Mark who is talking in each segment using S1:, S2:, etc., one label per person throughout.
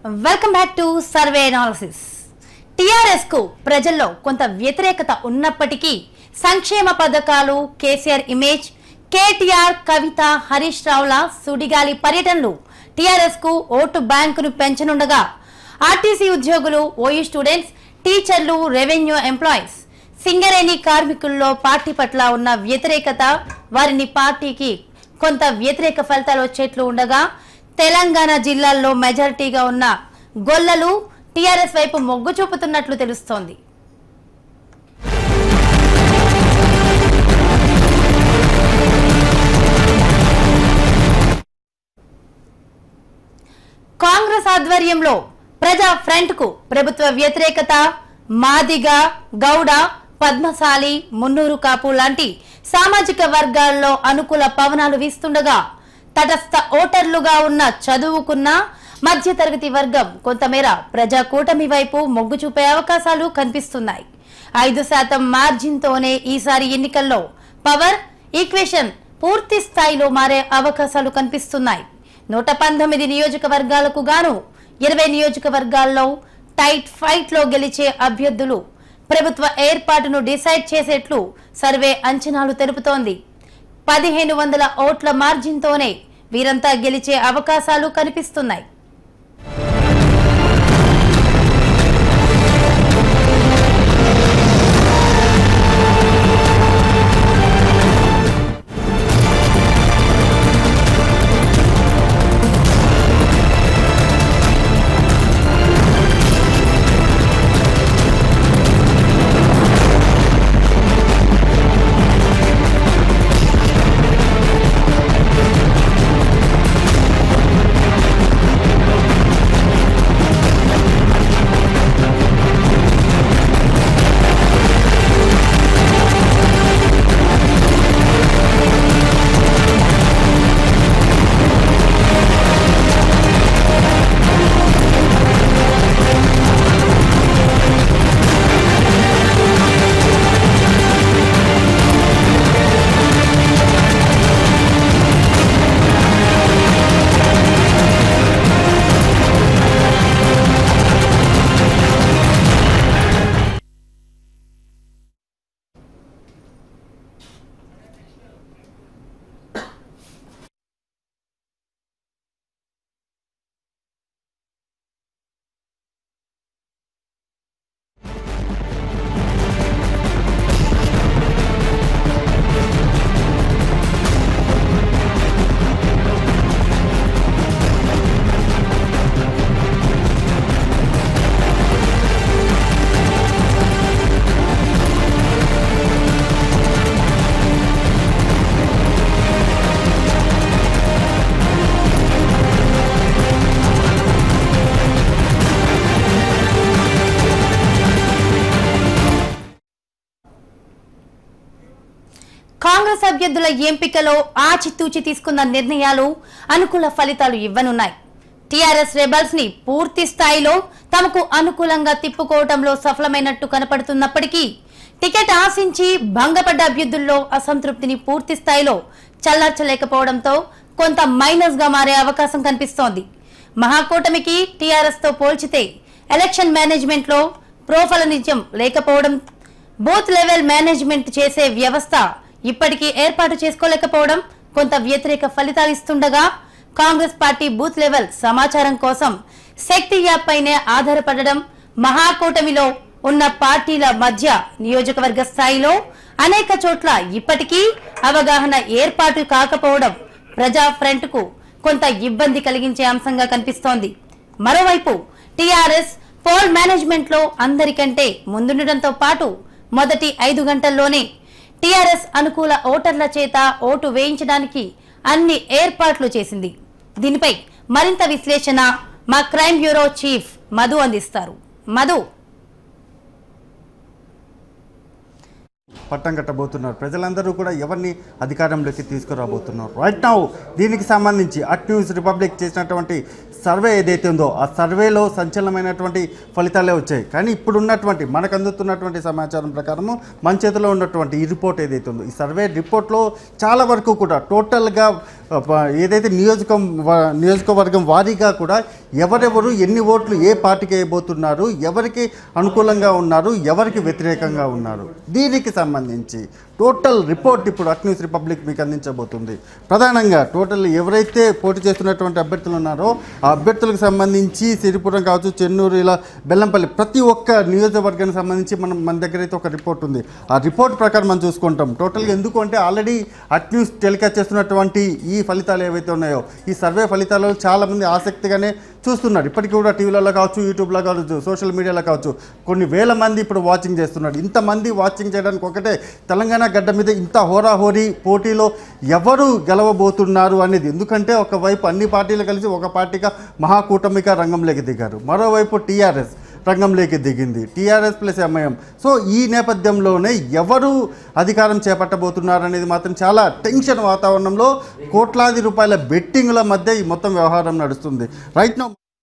S1: welcome back to survey analysis TRS కు ప్రజల్లో కొంత వ్యతిరేకత ఉన్నప్పటికీ సంక్షేమ పథకాలు KCR image KTR Kavitha Harish రావుల సుడిగాలి పర్యటనలు టిఆర్ఎస్ కు ఓటు బ్యాంకును పెంచనుండగా ఆర్టీసీ ఉద్యోగులు ఓయూ స్టూడెంట్స్ టీచర్లు రెవెన్యూ ఎంప్లాయీస్ సింగరేణి కార్మికుల్లో పార్టీ పట్ల ఉన్న వ్యతిరేకత వారిని పార్టీకి కొంత వ్యతిరేక ఫలితాలు వచ్చేట్లు ఉండగా తెలంగాణ జిల్లాల్లో మెజారిటీగా ఉన్న గొల్లలు టీఆర్ఎస్ వైపు మొగ్గు చూపుతున్నట్లు తెలుస్తోంది కాంగ్రెస్ ఆధ్వర్యంలో ప్రజా ఫ్రంట్ కు ప్రభుత్వ వ్యతిరేకత మాదిగ గౌడ పద్మశాలి మున్నూరు కాపు లాంటి సామాజిక వర్గాల్లో అనుకూల పవనాలు వీస్తుండగా తటస్థ ఓటర్లుగా ఉన్న చదువుకున్న మధ్యతరగతి వర్గం కొంతమేర ప్రజా కూటమి వైపు మొగ్గు చూపే అవకాశాలు కనిపిస్తున్నాయి ఐదు శాతం మార్జిన్తోనే ఈసారి ఎన్నికల్లో పవర్ ఈక్వేషన్ పూర్తి స్థాయిలో మారే అవకాశాలు కనిపిస్తున్నాయి నూట పంతొమ్మిది నియోజకవర్గాలకు గాను ఇరవై నియోజకవర్గాల్లో టైట్ ఫైట్ లో గెలిచే అభ్యర్థులు ప్రభుత్వ ఏర్పాటును డిసైడ్ చేసేట్లు సర్వే అంచనాలు తెలుపుతోంది పదిహేను వందల ఓట్ల మార్జిన్తోనే వీరంతా గెలిచే అవకాశాలు కనిపిస్తున్నాయి కాంగ్రెస్ అభ్యర్థుల ఎంపికలో ఆచితూచి తీసుకున్న నిర్ణయాలు అనుకూల ఫలితాలు ఇవ్వనున్నాయి టీఆర్ఎస్ రెబల్స్ ని పూర్తి స్థాయిలో తమకు అనుకూలంగా తిప్పుకోవడంలో సఫలమైనట్టు కనపడుతున్నప్పటికీ టికెట్ ఆశించి భంగపడ్డ అభ్యర్థుల్లో అసంతృప్తిని పూర్తి స్థాయిలో చల్లార్చలేకపోవడంతో కొంత మైనస్ గా మారే అవకాశం కనిపిస్తోంది మహాకూటమికి టీఆర్ఎస్ తో పోల్చితే ఎలక్షన్ మేనేజ్మెంట్ లో ప్రోఫలనిజం లేకపోవడం బూత్ లెవెల్ మేనేజ్మెంట్ చేసే వ్యవస్థ ఇప్పటికీ ఏర్పాటు చేసుకోలేకపోవడం కొంత వ్యతిరేక ఫలితాలు ఇస్తుండగా కాంగ్రెస్ పార్టీ బూత్ లెవెల్ సమాచారం కోసం శక్తి యాప్ పైనే ఆధారపడడం మహాకూటమిలో ఉన్న పార్టీల మధ్య నియోజకవర్గ స్థాయిలో అనేక చోట్ల ఇప్పటికీ అవగాహన ఏర్పాటు కాకపోవడం ప్రజా ఫ్రంట్ కు కొంత ఇబ్బంది కలిగించే అంశంగా కనిపిస్తోంది మరోవైపు టీఆర్ఎస్ పోల్ మేనేజ్మెంట్ లో అందరికంటే ముందుండటంతో పాటు మొదటి ఐదు గంటల్లోనే టీఆర్ఎస్ అనుకూల ఓటర్ల చేత ఓటు వేయించడానికి అన్ని ఏర్పాట్లు చేసింది దీనిపై మరింత విశ్లేషణ మా క్రైమ్ బ్యూరో చీఫ్ మధు అందిస్తారు మధు
S2: పట్టం కట్టబోతున్నారు ప్రజలందరూ కూడా ఎవరిని అధికారంలోకి తీసుకురాబోతున్నారు రైట్ నౌ దీనికి సంబంధించి అట్ న్యూస్ రిపబ్లిక్ చేసినటువంటి సర్వే ఏదైతే ఉందో ఆ సర్వేలో సంచలనమైనటువంటి ఫలితాలే వచ్చాయి కానీ ఇప్పుడున్నటువంటి మనకు అందుతున్నటువంటి సమాచారం ప్రకారము మన చేతిలో ఉన్నటువంటి ఈ రిపోర్ట్ ఏదైతే ఉందో ఈ సర్వే రిపోర్ట్లో చాలా వరకు కూడా టోటల్గా ప- ఏదైతే నియోజకం వ- నియోజకవర్గం వారీగా కూడా ఎవరెవరు ఎన్ని ఓట్లు ఏ పార్టీకి వేయబోతున్నారు ఎవరికి అనుకూలంగా ఉన్నారు ఎవరికి వ్యతిరేకంగా ఉన్నారు దీనికి సంబంధించి టోటల్ రిపోర్ట్ ఇప్పుడు అక్ న్యూస్ రిపబ్లిక్ మీకు అందించబోతుంది ప్రధానంగా టోటల్ ఎవరైతే పోటీ చేస్తున్నటువంటి అభ్యర్థులు ఉన్నారో ఆ అభ్యర్థులకు సంబంధించి సిరిపురం కావచ్చు చెన్నూరు ఇలా బెల్లంపల్లి ప్రతి ఒక్క నియోజకవర్గానికి సంబంధించి మనం మన దగ్గర అయితే ఒక రిపోర్ట్ ఉంది ఆ రిపోర్ట్ ప్రకారం మనం చూసుకుంటాం టోటల్గా ఎందుకు అంటే ఆల్రెడీ అట్ న్యూస్ టెలికాస్ట్ చేస్తున్నటువంటి ఈ ఫలితాలు ఏవైతే ఉన్నాయో ఈ సర్వే ఫలితాలు చాలామంది ఆసక్తిగానే చూస్తున్నారు ఇప్పటికీ కూడా టీవీలలో కావచ్చు యూట్యూబ్లో కావచ్చు సోషల్ మీడియాలో కావచ్చు కొన్ని వేల మంది ఇప్పుడు వాచింగ్ చేస్తున్నారు ఇంతమంది వాచింగ్ చేయడానికి ఒకటే తెలంగాణ గడ్డ మీద ఇంత హోరాహోరీ పోటీలో ఎవరు గెలవబోతున్నారు అనేది ఎందుకంటే ఒకవైపు అన్ని పార్టీలు కలిసి ఒక పార్టీగా మహాకూటమిగా రంగంలోకి దిగారు మరోవైపు టీఆర్ఎస్ రంగంలోకి దిగింది టీఆర్ఎస్ ప్లస్ ఎంఐఎం సో ఈ నేపథ్యంలోనే ఎవరు అధికారం చేపట్టబోతున్నారు అనేది మాత్రం చాలా టెన్షన్ వాతావరణంలో కోట్లాది రూపాయల బెట్టింగ్ల మధ్య ఈ మొత్తం వ్యవహారం నడుస్తుంది రైట్ నో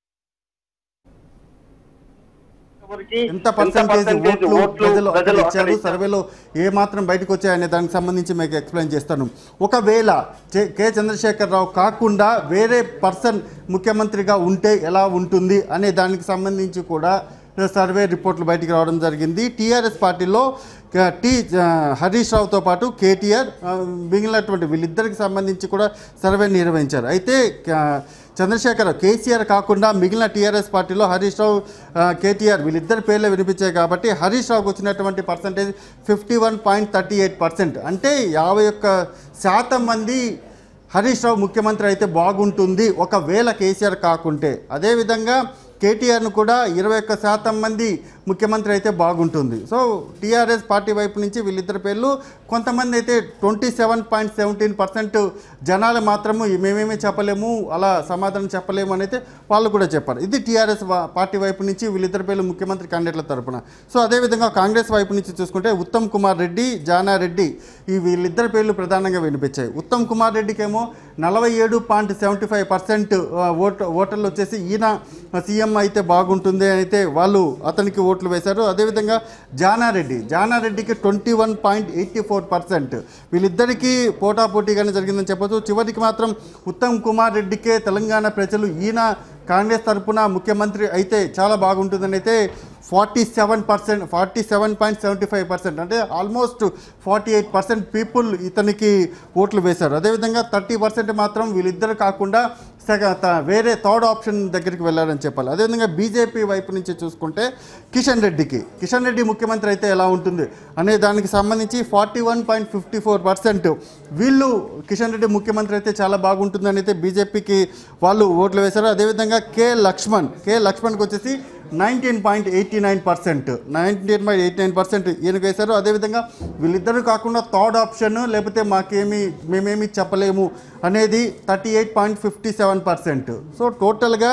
S2: ఎంత పర్సెంటేజ్ ఓట్లు ప్రజలు అక్కడ ఇచ్చారు సర్వేలో ఏ మాత్రం బయటకు వచ్చాయనే దానికి సంబంధించి మీకు ఎక్స్ప్లెయిన్ చేస్తాను ఒకవేళ చే- కె చంద్రశేఖరరావు కాకుండా వేరే పర్సన్ ముఖ్యమంత్రిగా ఉంటే ఎలా ఉంటుంది అనే దానికి సంబంధించి కూడా సర్వే రిపోర్ట్లు బయటికి రావడం జరిగింది టీఆర్ఎస్ పార్టీలో క- టి ఆ, హరీష్ రావుతో పాటు కేటీఆర్ ఆ, మిగిలినటువంటి వీళ్ళిద్దరికి సంబంధించి కూడా సర్వే నిర్వహించారు అయితే క- చంద్రశేఖర్ కేసీఆర్ కాకుండా మిగిలిన టీఆర్ఎస్ పార్టీలో హరీష్ రావు ఆ, కేటీఆర్ వీళ్ళిద్దరి పేర్లే వినిపించాయి కాబట్టి హరీష్ రావుకు వచ్చినటువంటి percentage fifty one point thirty eight percent అంటే యాభై ఒక్క శాతం మంది హరీష్ రావు ముఖ్యమంత్రి అయితే బాగుంటుంది ఒకవేళ కేసీఆర్ కాకుంటే అదేవిధంగా కేటీఆర్ను కూడా ఇరవై ఒక్క శాతం మంది ముఖ్యమంత్రి అయితే బాగుంటుంది సో టీఆర్ఎస్ పార్టీ వైపు నుంచి వీళ్ళిద్దరి పేర్లు కొంతమంది అయితే twenty seven point seventeen percent జనాలు మాత్రము మేమేమీ చెప్పలేము అలా సమాధానం చెప్పలేము అని అయితే వాళ్ళు కూడా చెప్పారు ఇది టీఆర్ఎస్ పార్టీ వైపు నుంచి వీళ్ళిద్దరి పేర్లు ముఖ్యమంత్రి క్యాండిడేట్ల తరపున సో అదేవిధంగా కాంగ్రెస్ వైపు నుంచి చూసుకుంటే ఉత్తమ్ కుమార్ రెడ్డి జానారెడ్డి ఈ వీళ్ళిద్దరి పేర్లు ప్రధానంగా వినిపించాయి ఉత్తమ్ కుమార్ రెడ్డికేమో నలభై ఏడు పాయింట్ సెవెంటీ ఫైవ్ పర్సెంట్ ఓట్ ఓటర్లు వచ్చేసి ఈయన సీఎం అయితే బాగుంటుంది అని అయితే వాళ్ళు అతనికి ఓట్లు వేశారు అదేవిధంగా జానారెడ్డి జానారెడ్డికి twenty one point eighty four percent వీళ్ళిద్దరికీ పోటాపోటీగానే జరిగిందని చెప్పొచ్చు చివరికి మాత్రం ఉత్తమ్ కుమార్ రెడ్డికే తెలంగాణ ప్రజలు ఈయన కాంగ్రెస్ తరపున ముఖ్యమంత్రి అయితే చాలా బాగుంటుందని అయితే forty seven percent forty seven point seventy five percent అంటే almost forty eight percent people ఇతనికి ఓట్లు వేశారు అదేవిధంగా థర్టీ పర్సెంట్ మాత్రం వీళ్ళిద్దరు కాకుండా సగ త- వేరే థర్డ్ ఆప్షన్ దగ్గరికి వెళ్ళారని చెప్పాలి అదేవిధంగా బీజేపీ వైపు నుంచి చూసుకుంటే కిషన్ రెడ్డికి కిషన్ రెడ్డి ముఖ్యమంత్రి అయితే ఎలా ఉంటుంది అనే దానికి సంబంధించి forty one point fifty four percent వీళ్ళు కిషన్ రెడ్డి ముఖ్యమంత్రి అయితే చాలా బాగుంటుందని అయితే బీజేపీకి వాళ్ళు ఓట్లు వేశారు అదేవిధంగా కే లక్ష్మణ్ కే లక్ష్మణ్కి వచ్చేసి nineteen point eighty nine percent nineteen point eighty nine percent ఈయనకు వేశారు అదేవిధంగా వీళ్ళిద్దరూ కాకుండా థర్డ్ ఆప్షన్ లేకపోతే మాకేమి మేమేమి చెప్పలేము అనేది thirty eight point fifty seven percent so టోటల్గా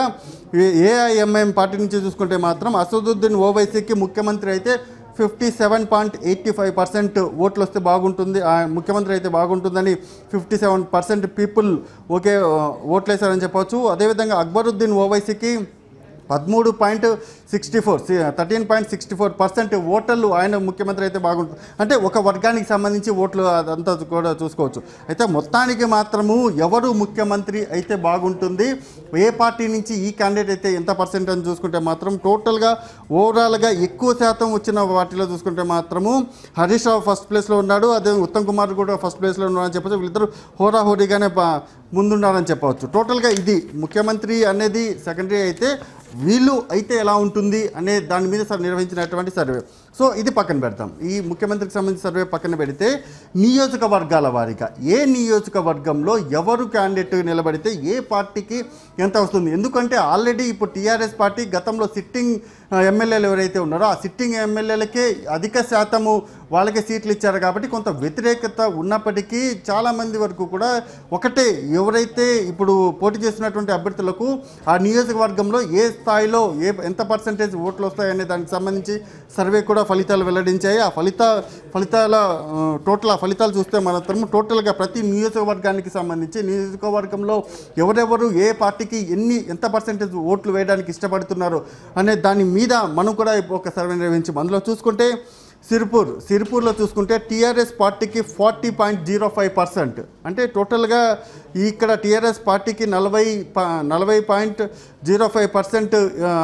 S2: ఏఐఎంఐఎం పార్టీ నుంచి చూసుకుంటే మాత్రం అసదుద్దీన్ ఓవైసీకి ముఖ్యమంత్రి అయితే fifty seven point eighty five percent ఓట్లు వస్తే బాగుంటుంది ఆ ముఖ్యమంత్రి అయితే బాగుంటుందని fifty seven percent people okay ఓట్లు వేశారని చెప్పవచ్చు అదేవిధంగా అక్బరుద్దీన్ ఓవైసీకి పదమూడు point sixty four thirteen point sixty four percent ఓటర్లు ఆయన ముఖ్యమంత్రి అయితే బాగుంటుంది అంటే ఒక వర్గానికి సంబంధించి ఓట్లు అదంతా కూడా చూసుకోవచ్చు అయితే మొత్తానికి మాత్రము ఎవరు ముఖ్యమంత్రి అయితే బాగుంటుంది ఏ పార్టీ నుంచి ఈ క్యాండిడేట్ అయితే ఎంత పర్సెంట్ అని చూసుకుంటే మాత్రం టోటల్గా ఓవరాల్గా ఎక్కువ శాతం వచ్చిన వాటిలో చూసుకుంటే మాత్రము హరీష్ రావు ఫస్ట్ ప్లేస్లో ఉన్నాడు అదే ఉత్తమ్ కుమార్ కూడా ఫస్ట్ ప్లేస్లో ఉన్నారని చెప్పచ్చు వీళ్ళిద్దరు హోరాహోరీగానే బా- ముందున్నారని చెప్పవచ్చు టోటల్గా ఇది ముఖ్యమంత్రి అనేది సెకండరీ అయితే వీళ్ళు అయితే ఎలా ఉంటుంది అనే దాని మీద సార్ నిర్వహించినటువంటి సర్వే సో ఇది పక్కన పెడతాం ఈ ముఖ్యమంత్రికి సంబంధించిన సర్వే పక్కన పెడితే నియోజకవర్గాల వారీగా ఏ నియోజకవర్గంలో ఎవరు క్యాండిడేట్ నిలబడితే ఏ పార్టీకి ఎంత వస్తుంది ఎందుకంటే ఆల్రెడీ ఇప్పుడు టీఆర్ఎస్ పార్టీ గతంలో సిట్టింగ్ ఎమ్మెల్యేలు ఎవరైతే ఉన్నారో ఆ సిట్టింగ్ ఎమ్మెల్యేలకే అధిక శాతము వాళ్ళకే సీట్లు ఇచ్చారు కాబట్టి కొంత వ్యతిరేకత ఉన్నప్పటికీ చాలామంది వరకు కూడా ఒకటే ఎవరైతే ఇప్పుడు పోటీ చేస్తున్నటువంటి అభ్యర్థులకు ఆ నియోజకవర్గంలో ఏ స్థాయిలో ఏ ఎంత పర్సంటేజ్ ఓట్లు వస్తాయనే దానికి సంబంధించి సర్వే కూడా ఫలితాలు వెల్లడించాయి ఆ ఫలిత ఫలితాల ఆ, టోటల్ ఆ ఫలితాలు చూస్తే మాత్రం టోటల్గా ప్రతి నియోజకవర్గానికి సంబంధించి నియోజకవర్గంలో ఎవరెవరు ఏ పార్టీకి ఎన్ని ఎంత పర్సెంటేజ్ ఓట్లు వేయడానికి ఇష్టపడుతున్నారు అనే దాని మీద మనం కూడా ఒక సర్వే నిర్వహించాం అందులో చూసుకుంటే సిరిపూర్ సిరిపూర్లో చూసుకుంటే టీఆర్ఎస్ పార్టీకి forty point zero five percent అంటే టోటల్గా ఇక్కడ టీఆర్ఎస్ పార్టీకి నలభై పా నలభై పాయింట్ జీరో ఫైవ్ పర్సెంట్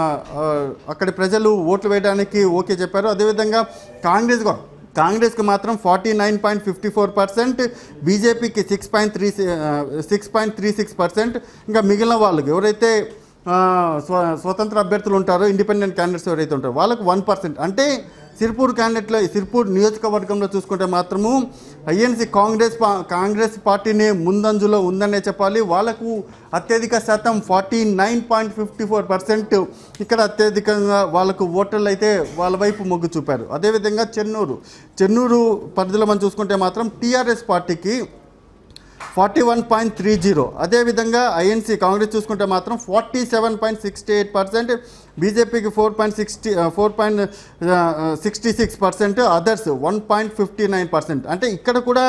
S2: అక్కడి ప్రజలు ఓట్లు వేయడానికి ఓకే చెప్పారు అదేవిధంగా కాంగ్రెస్ కూడా కాంగ్రెస్కి మాత్రం forty nine point fifty four percent బీజేపీకి six point three six point three six percent ఇంకా మిగిలిన వాళ్ళకి ఎవరైతే ఆ, స్వ స్వతంత్ర అభ్యర్థులు ఉంటారో ఇండిపెండెంట్ క్యాండిడేట్స్ ఎవరైతే ఉంటారో వాళ్ళకు వన్ పర్సెంట్ అంటే సిర్పూర్ క్యాండిడేట్లో సిర్పూర్ నియోజకవర్గంలో చూసుకుంటే మాత్రము ఐఎన్సీ కాంగ్రెస్ పా- కాంగ్రెస్ పార్టీనే ముందంజలో ఉందనే చెప్పాలి వాళ్ళకు అత్యధిక శాతం forty nine point fifty four percent ఇక్కడ అత్యధికంగా వాళ్ళకు ఓటర్లు అయితే వాళ్ళ వైపు మొగ్గు చూపారు అదేవిధంగా చెన్నూరు చెన్నూరు పరిధిలో మనం చూసుకుంటే మాత్రం టీఆర్ఎస్ పార్టీకి forty one point three zero అదేవిధంగా ఐఎన్సీ కాంగ్రెస్ చూసుకుంటే మాత్రం forty seven point sixty eight percent బీజేపీకి four point sixty four point sixty six percent others one point fifty nine percent అంటే ఇక్కడ కూడా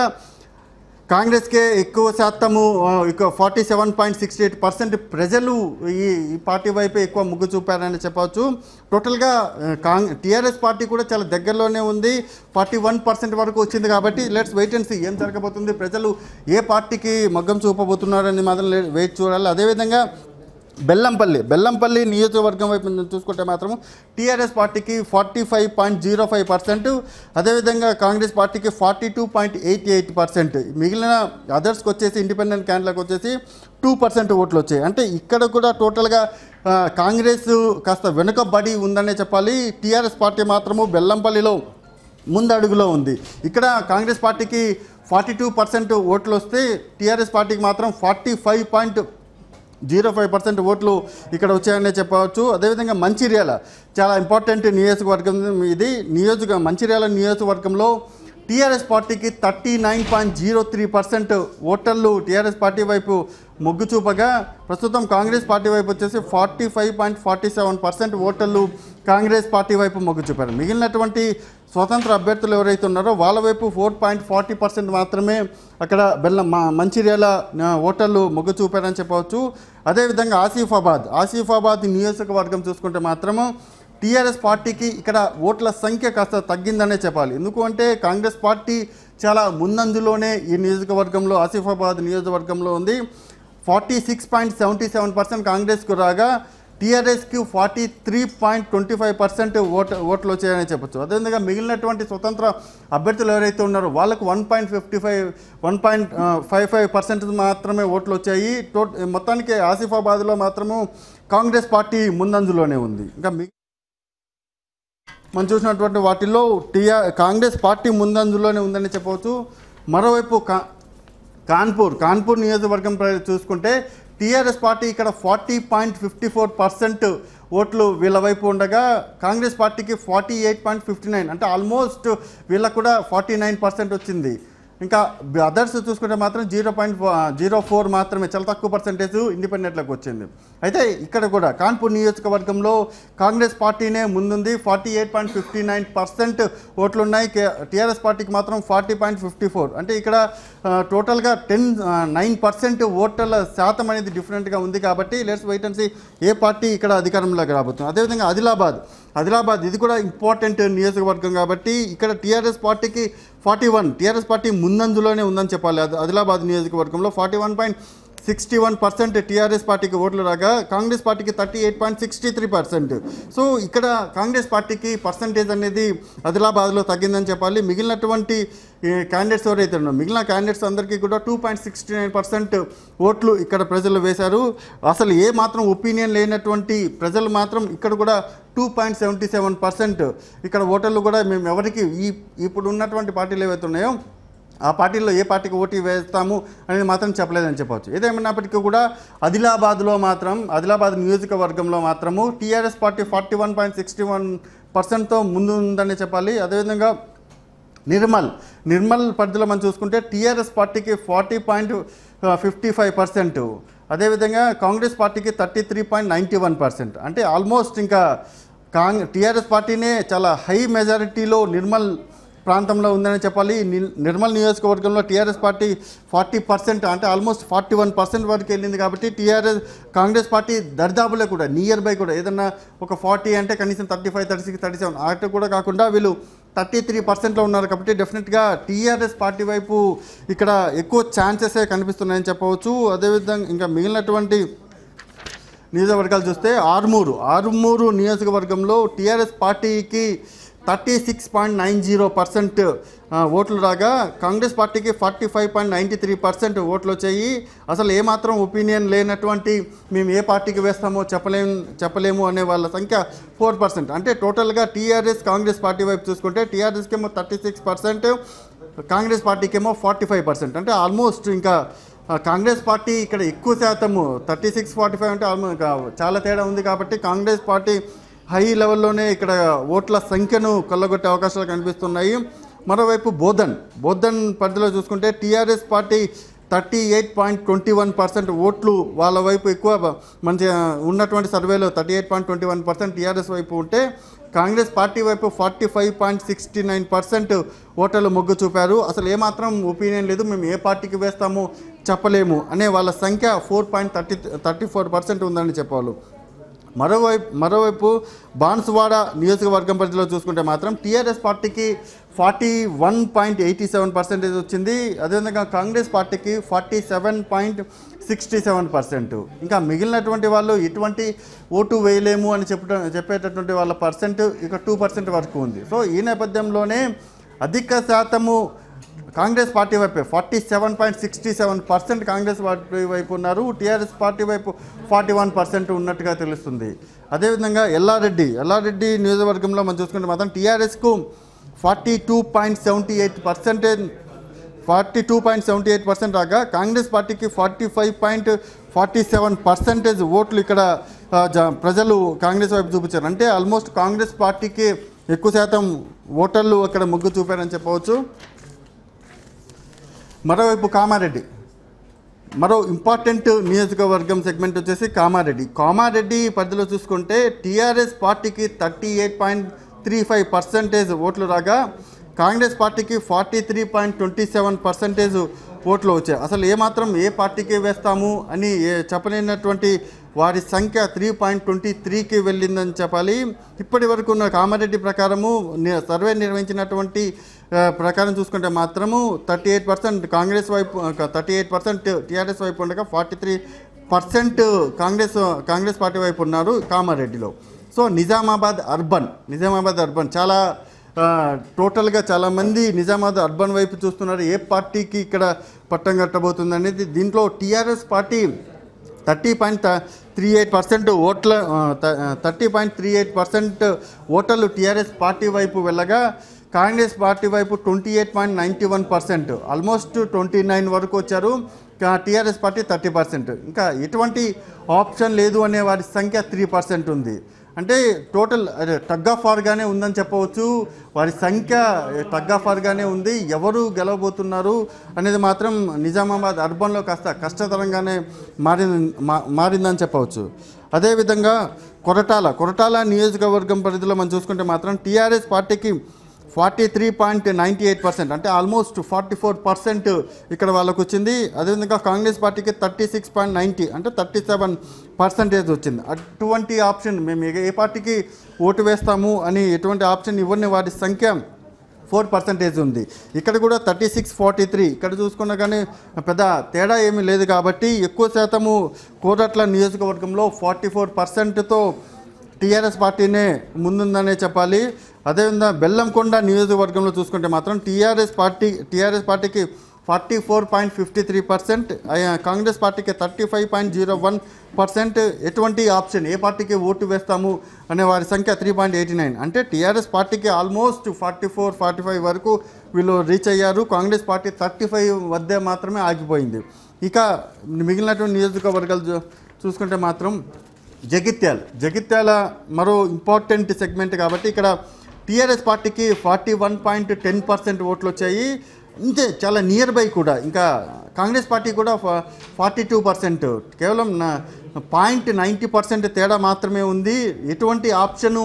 S2: కాంగ్రెస్కే ఎక్కువ శాతము ఆ, ఇక forty seven point sixty eight percent ప్రజలు ఈ ఈ పార్టీ వైపు ఎక్కువ మొగ్గు చూపారని చెప్పవచ్చు టోటల్గా ఆ, కాంగ్ టీఆర్ఎస్ పార్టీ కూడా చాలా దగ్గరలోనే ఉంది ఫార్టీ వన్ పర్సెంట్ వరకు వచ్చింది కాబట్టి లెట్స్ వెయిట్ అండ్ సీ ఏం జరగబోతుంది ప్రజలు ఏ పార్టీకి మగ్గం చూపబోతున్నారని మాత్రం వెయిట్ చూడాలి అదేవిధంగా బెల్లంపల్లి బెల్లంపల్లి నియోజకవర్గం వైపు నుంచి చూసుకుంటే మాత్రం టీఆర్ఎస్ పార్టీకి forty five point zero five percent అదేవిధంగా కాంగ్రెస్ పార్టీకి forty two point eight eight percent మిగిలిన అదర్స్కి వచ్చేసి ఇండిపెండెంట్ క్యాండిడేట్లకు వచ్చేసి టూ పర్సెంట్ ఓట్లు వచ్చాయి అంటే ఇక్కడ కూడా టోటల్గా ఆ, కాంగ్రెస్ కాస్త వెనుకబడి ఉందనే చెప్పాలి టీఆర్ఎస్ పార్టీ మాత్రము బెల్లంపల్లిలో ముందడుగులో ఉంది ఇక్కడ కాంగ్రెస్ పార్టీకి ఫార్టీ టూ పర్సెంట్ ఓట్లు వస్తే టీఆర్ఎస్ పార్టీకి మాత్రం forty five point zero five percent ఓట్లు ఇక్కడ వచ్చాయనే చెప్పవచ్చు అదేవిధంగా మంచిర్యాల చాలా ఇంపార్టెంట్ నియోజకవర్గం ఇది నియోజక మంచిర్యాల నియోజకవర్గంలో టీఆర్ఎస్ పార్టీకి thirty nine point zero three percent ఓటర్లు టీఆర్ఎస్ పార్టీ వైపు మొగ్గు చూపగా ప్రస్తుతం కాంగ్రెస్ పార్టీ వైపు వచ్చేసి forty five point forty seven percent ఓటర్లు కాంగ్రెస్ పార్టీ వైపు మొగ్గు చూపారు మిగిలినటువంటి స్వతంత్ర అభ్యర్థులు ఎవరైతే ఉన్నారో వాళ్ళ వైపు ఫోర్ పాయింట్ ఫార్టీ పర్సెంట్ మాత్రమే అక్కడ బెల్లం మా మంచిర్యాల ఆ, ఓటర్లు మొగ్గు చూపారని చెప్పవచ్చు అదేవిధంగా ఆసిఫాబాద్ ఆసిఫాబాద్ నియోజకవర్గం చూసుకుంటే మాత్రము టీఆర్ఎస్ పార్టీకి ఇక్కడ ఓట్ల సంఖ్య కాస్త తగ్గిందనే చెప్పాలి ఎందుకు అంటే కాంగ్రెస్ పార్టీ చాలా ముందంజలోనే ఈ నియోజకవర్గంలో ఆసిఫాబాద్ నియోజకవర్గంలో ఉంది forty six point seventy seven percent కాంగ్రెస్కు రాగా టీఆర్ఎస్కి forty three point twenty five percent ఓట్ ఓట్లు వచ్చాయని చెప్పొచ్చు అదేవిధంగా మిగిలినటువంటి స్వతంత్ర అభ్యర్థులు ఎవరైతే ఉన్నారో వాళ్ళకు one point fifty five one point five five percent మాత్రమే ఓట్లు వచ్చాయి టో మొత్తానికి ఆసిఫాబాద్లో మాత్రము కాంగ్రెస్ పార్టీ ముందంజలోనే ఉంది ఇంకా మిగి మనం చూసినటువంటి వాటిల్లో టీఆర్ కాంగ్రెస్ పార్టీ ముందంజలోనే ఉందని చెప్పవచ్చు మరోవైపు కా కాన్పూర్ కాన్పూర్ నియోజకవర్గం ప్ర- చూసుకుంటే టీఆర్ఎస్ పార్టీ ఇక్కడ forty point fifty four percent ఓట్లు వీళ్ళ వైపు ఉండగా కాంగ్రెస్ పార్టీకి forty eight point fifty nine అంటే ఆల్మోస్ట్ వీళ్ళకు కూడా ఫార్టీ నైన్ పర్సెంట్ వచ్చింది ఇంకా అదర్స్ చూసుకుంటే మాత్రం జీరో పాయింట్ జీరో ఫోర్ మాత్రమే చాలా తక్కువ పర్సెంటేజ్ ఇండిపెండెంట్లకు వచ్చింది అయితే ఇక్కడ కూడా కాన్పూర్ నియోజకవర్గంలో కాంగ్రెస్ పార్టీనే ముందుంది forty eight point fifty nine percent ఓట్లు ఉన్నాయి టీఆర్ఎస్ పార్టీకి మాత్రం ఫార్టీ పాయింట్ ఫిఫ్టీ ఫోర్ అంటే ఇక్కడ ఆ, టోటల్గా టెన్ నైన్ పర్సెంట్ ఓటర్ల శాతం అనేది డిఫరెంట్గా ఉంది కాబట్టి లెట్స్ వెయిట్ అండ్ సీ ఏ పార్టీ ఇక్కడ అధికారంలోకి రాబోతుంది అదేవిధంగా ఆదిలాబాద్ ఆదిలాబాద్ ఇది కూడా ఇంపార్టెంట్ నియోజకవర్గం కాబట్టి ఇక్కడ టీఆర్ఎస్ పార్టీకి ఫార్టీ వన్ టీఆర్ఎస్ పార్టీ ముందంజలోనే ఉందని చెప్పాలి అది ఆదిలాబాద్ నియోజకవర్గంలో forty one point sixty one percent TRS పార్టీకి ఓట్లు రాగా కాంగ్రెస్ పార్టీకి thirty eight point sixty three percent so ఇక్కడ కాంగ్రెస్ పార్టీకి పర్సంటేజ్ అనేది ఆదిలాబాద్లో తగ్గిందని చెప్పాలి మిగిలినటువంటి క్యాండిడేట్స్ ఎవరైతే ఉన్నారో మిగిలిన క్యాండిడేట్స్ అందరికీ కూడా two point sixty nine percent ఓట్లు ఇక్కడ ప్రజలు వేశారు అసలు ఏ మాత్రం ఒపీనియన్ లేనటువంటి ప్రజలు మాత్రం ఇక్కడ కూడా two point seventy seven percent ఇక్కడ ఓటర్లు కూడా మేము ఎవరికి ఈ ఇప్పుడు ఉన్నటువంటి పార్టీలు ఏవైతే ఉన్నాయో ఆ పార్టీలో ఏ పార్టీకి ఓటు వేస్తాము అనేది మాత్రం చెప్పలేదని చెప్పవచ్చు ఏదేమైనప్పటికీ కూడా ఆదిలాబాద్లో మాత్రం ఆదిలాబాద్ నియోజకవర్గంలో మాత్రము TRS party forty one point sixty one పర్సెంట్తో ముందు ఉందని చెప్పాలి అదేవిధంగా నిర్మల్ నిర్మల్ పరిధిలో మనం చూసుకుంటే టీఆర్ఎస్ పార్టీకి forty point fifty five percent అదేవిధంగా కాంగ్రెస్ పార్టీకి thirty three point ninety one percent అంటే ఆల్మోస్ట్ ఇంకా కాంగ్ టీఆర్ఎస్ పార్టీనే చాలా హై మెజారిటీలో నిర్మల్ ప్రాంతంలో ఉందని చెప్పాలి ని- నిర్మల్ నియోజకవర్గంలో టీఆర్ఎస్ పార్టీ ఫార్టీ పర్సెంట్ అంటే ఆల్మోస్ట్ ఫార్టీ వన్ పర్సెంట్ వరకు వెళ్ళింది కాబట్టి టీఆర్ఎస్ కాంగ్రెస్ పార్టీ దరిదాపులో కూడా నియర్ బై కూడా ఏదన్నా ఒక ఫార్టీ అంటే కనీసం thirty five thirty six thirty seven అటు కూడా కాకుండా వీళ్ళు థర్టీ త్రీ పర్సెంట్లో ఉన్నారు కాబట్టి డెఫినెట్గా టీఆర్ఎస్ పార్టీ వైపు ఇక్కడ ఎక్కువ ఛాన్సెస్ కనిపిస్తున్నాయని చెప్పవచ్చు అదేవిధంగా ఇంకా మిగిలినటువంటి నియోజకవర్గాలు చూస్తే ఆర్మూరు ఆర్మూరు నియోజకవర్గంలో టీఆర్ఎస్ పార్టీకి thirty six point nine zero percent ఓట్లు రాగా కాంగ్రెస్ పార్టీకి forty five point ninety three percent ఓట్లు వచ్చాయి అసలు ఏమాత్రం ఒపీనియన్ లేనటువంటి మేము ఏ పార్టీకి వేస్తామో చెప్పలేము చెప్పలేము అనే వాళ్ళ సంఖ్య ఫోర్ పర్సెంట్ అంటే టోటల్గా టీఆర్ఎస్ కాంగ్రెస్ పార్టీ వైపు చూసుకుంటే టీఆర్ఎస్కి ఏమో థర్టీ సిక్స్ పర్సెంట్ కాంగ్రెస్ పార్టీకి ఏమో ఫార్టీ ఫైవ్ పర్సెంట్ అంటే ఆల్మోస్ట్ ఇంకా ఆ, కాంగ్రెస్ పార్టీ ఇక్కడ ఎక్కువ శాతము థర్టీ సిక్స్ ఫార్టీ ఫైవ్ అంటే ఆల్మోస్ట్ ఇంకా చాలా తేడా ఉంది కాబట్టి కాంగ్రెస్ పార్టీ హై లెవెల్లోనే ఇక్కడ ఓట్ల సంఖ్యను కొల్లగొట్టే అవకాశాలు కనిపిస్తున్నాయి మరోవైపు బోధన్ బోధన్ పరిధిలో చూసుకుంటే TRS party thirty eight point twenty one percent ఓట్లు వాళ్ళ వైపు ఎక్కువ మంచి ఉన్నటువంటి సర్వేలో thirty eight point twenty one percent TRS వైపు ఉంటే కాంగ్రెస్ పార్టీ వైపు forty five point sixty nine percent ఓటర్లు మొగ్గు చూపారు అసలు ఏమాత్రం ఒపీనియన్ లేదు మేము ఏ పార్టీకి వేస్తామో చెప్పలేము అనే వాళ్ళ సంఖ్య four point thirty thirty four percent ఉందని చెప్పాలి మరోవైపు మరోవైపు బాన్సువాడ నియోజకవర్గం పరిధిలో చూసుకుంటే మాత్రం టీఆర్ఎస్ పార్టీకి forty one point eighty seven percentage వచ్చింది అదేవిధంగా కాంగ్రెస్ పార్టీకి forty seven point sixty seven percent ఇంకా మిగిలినటువంటి వాళ్ళు ఎటువంటి ఓటు వేయలేము అని చెప్పడం చెప్పేటటువంటి వాళ్ళ పర్సెంట్ ఇక టూ పర్సెంట్ వరకు ఉంది సో ఈ నేపథ్యంలోనే అధిక శాతము కాంగ్రెస్ పార్టీ వైపే forty seven point sixty seven percent Congress party వైపు ఉన్నారు టీఆర్ఎస్ పార్టీ వైపు ఫార్టీ వన్ పర్సెంట్ ఉన్నట్టుగా తెలుస్తుంది అదేవిధంగా ఎల్లారెడ్డి ఎల్లారెడ్డి నియోజకవర్గంలో మనం చూసుకుంటే మాత్రం టీఆర్ఎస్కు forty two point seventy eight percentage forty two point seventy eight percent రాగా కాంగ్రెస్ పార్టీకి forty five point forty seven percentage ఓట్లు ఇక్కడ ఆ, జ- ప్రజలు కాంగ్రెస్ వైపు చూపించారు అంటే ఆల్మోస్ట్ కాంగ్రెస్ పార్టీకి ఎక్కువ శాతం ఓటర్లు అక్కడ మొగ్గు చూపారని చెప్పవచ్చు మరోవైపు కామారెడ్డి మరో ఇంపార్టెంట్ నియోజకవర్గం సెగ్మెంట్ వచ్చేసి కామారెడ్డి కామారెడ్డి పరిధిలో చూసుకుంటే టీఆర్ఎస్ పార్టీకి thirty eight point three five percentage ఓట్లు రాగా కాంగ్రెస్ పార్టీకి forty three point twenty seven percentage ఓట్లు వచ్చాయి అసలు ఏమాత్రం ఏ పార్టీకి వేస్తాము అని ఏ- చెప్పలేనటువంటి వారి సంఖ్య త్రీ పాయింట్ ట్వంటీ త్రీకి వెళ్ళిందని చెప్పాలి ఇప్పటి వరకు ఉన్న కామారెడ్డి ప్రకారము ని- సర్వే నిర్వహించినటువంటి ఆ, ప్రకారం చూసుకుంటే మాత్రము థర్టీ ఎయిట్ పర్సెంట్ కాంగ్రెస్ వైపు థర్టీ ఎయిట్ పర్సెంట్ టీఆర్ఎస్ వైపు ఉండగా forty three percent Congress Congress party వైపు ఉన్నారు కామారెడ్డిలో so Nizamabad urban Nizamabad urban చాలా ఆ, టోటల్గా చాలామంది నిజామాబాద్ అర్బన్ వైపు చూస్తున్నారు ఏ పార్టీకి ఇక్కడ పట్టం కట్టబోతుంది అనేది దీంట్లో TRS party thirty point three eight percent ఓట్ల thirty point three eight percent ఓటర్లు టీఆర్ఎస్ పార్టీ వైపు వెళ్ళగా కాంగ్రెస్ పార్టీ వైపు twenty eight point ninety one percent almost twenty nine వరకు వచ్చారు టీఆర్ఎస్ పార్టీ థర్టీ పర్సెంట్ ఇంకా ఎటువంటి ఆప్షన్ లేదు అనే వారి సంఖ్య త్రీ పర్సెంట్ ఉంది అంటే టోటల్ అదే టగ్ ఆఫ్ వార్గానే ఉందని చెప్పవచ్చు వారి సంఖ్య టగ్ ఆఫ్ వార్గానే ఉంది ఎవరు గెలవబోతున్నారు అనేది మాత్రం నిజామాబాద్ అర్బన్లో కాస్త కష్టతరంగానే మారింది మా- మారిందని చెప్పవచ్చు అదేవిధంగా కొరటాల కొరటాల నియోజకవర్గం పరిధిలో మనం చూసుకుంటే మాత్రం టీఆర్ఎస్ పార్టీకి forty three point ninety eight percent అంటే ఆల్మోస్ట్ ఫార్టీ ఫోర్ పర్సెంట్ ఇక్కడ వాళ్ళకు వచ్చింది అదేవిధంగా కాంగ్రెస్ పార్టీకి థర్టీ సిక్స్ పాయింట్ నైంటీ అంటే థర్టీ సెవెన్ పర్సెంటేజ్ వచ్చింది అటువంటి ఆప్షన్ మేము ఏ- ఏ పార్టీకి ఓటు వేస్తాము అని ఎటువంటి ఆప్షన్ ఇవ్వని వారి సంఖ్య ఫోర్ పర్సెంటేజ్ ఉంది ఇక్కడ కూడా థర్టీ సిక్స్ ఫార్టీ త్రీ ఇక్కడ చూసుకున్నా కానీ పెద్ద తేడా ఏమీ లేదు కాబట్టి ఎక్కువ శాతము కోరట్ల నియోజకవర్గంలో ఫార్టీ ఫోర్ పర్సెంట్తో టీఆర్ఎస్ పార్టీనే ముందుందనే చెప్పాలి అదేవిధంగా బెల్లంకొండ నియోజకవర్గంలో చూసుకుంటే మాత్రం టీఆర్ఎస్ పార్టీ టీఆర్ఎస్ పార్టీకి forty four point fifty three percent Congress పార్టీకి thirty five point zero one percent ఎటువంటి ఆప్షన్ ఏ పార్టీకి ఓటు వేస్తాము అనే వారి సంఖ్య త్రీ పాయింట్ ఎయిటీ నైన్ అంటే టీఆర్ఎస్ పార్టీకి almost forty four forty five వరకు వీళ్ళు రీచ్ అయ్యారు కాంగ్రెస్ పార్టీ థర్టీ ఫైవ్ వద్దే మాత్రమే ఆగిపోయింది ఇక మిగిలినటువంటి నియోజకవర్గాలు చూ- చూసుకుంటే మాత్రం జగిత్యాల జగిత్యాల మరో ఇంపార్టెంట్ సెగ్మెంట్ కాబట్టి ఇక్కడ టీఆర్ఎస్ పార్టీకి forty one point ten percent ఓట్లు వచ్చాయి ఇంతే చాలా నియర్ బై కూడా ఇంకా కాంగ్రెస్ పార్టీ కూడా ఫార్టీ టూ పర్సెంట్ కేవలం పాయింట్ నైంటీ పర్సెంట్ తేడా మాత్రమే ఉంది ఎటువంటి ఆప్షను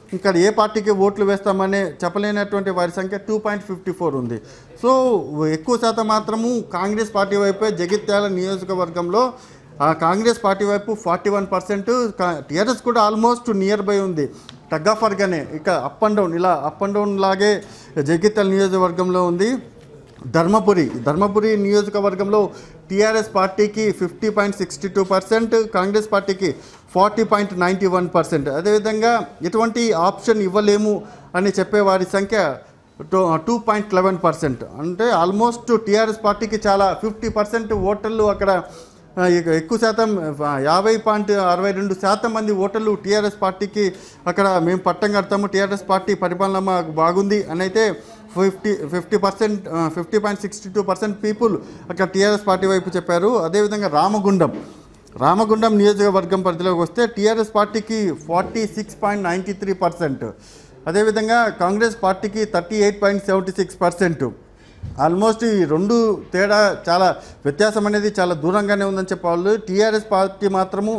S2: ఇక్కడ ఏ పార్టీకి ఓట్లు వేస్తామనే చెప్పలేనటువంటి వారి సంఖ్య టూ పాయింట్ ఫిఫ్టీ ఫోర్ ఉంది సో ఎక్కువ శాతం మాత్రము కాంగ్రెస్ పార్టీ వైపే జగిత్యాల నియోజకవర్గంలో ఆ కాంగ్రెస్ పార్టీ వైపు ఫార్టీ వన్ పర్సెంట్ టీఆర్ఎస్ కూడా ఆల్మోస్ట్ నియర్ బై ఉంది టగ్గాఫర్గానే ఇక అప్ అండ్ డౌన్ ఇలా అప్ అండ్ డౌన్ లాగే జగిత్యాల నియోజకవర్గంలో ఉంది ధర్మపురి ధర్మపురి నియోజకవర్గంలో టీఆర్ఎస్ పార్టీకి fifty point sixty two percent Congress పార్టీకి forty point ninety one percent అదేవిధంగా ఎటువంటి ఆప్షన్ ఇవ్వలేము అని చెప్పే వారి సంఖ్య two two point eleven percent అంటే ఆల్మోస్ట్ టీఆర్ఎస్ పార్టీకి చాలా ఫిఫ్టీ పర్సెంట్ ఓటర్లు అక్కడ ఆ, ఇక ఎక్కువ శాతం ఆ, యాభై పాయింట్ అరవై రెండు శాతం మంది ఓటర్లు టీఆర్ఎస్ పార్టీకి అక్కడ మేము పట్టం కడతాము టీఆర్ఎస్ పార్టీ పరిపాలన మాకు బాగుంది అని అయితే fifty fifty percent fifty point sixty two percent people అక్కడ టీఆర్ఎస్ పార్టీ వైపు చెప్పారు అదేవిధంగా రామగుండం రామగుండం నియోజకవర్గం పరిధిలోకి వస్తే టీఆర్ఎస్ పార్టీకి forty six point ninety three percent అదేవిధంగా కాంగ్రెస్ పార్టీకి thirty eight point seventy six percent almost ఈ రెండు తేడా చాలా వ్యత్యాసం అనేది చాలా దూరంగానే ఉందని చెప్పాలి టీఆర్ఎస్ పార్టీ మాత్రము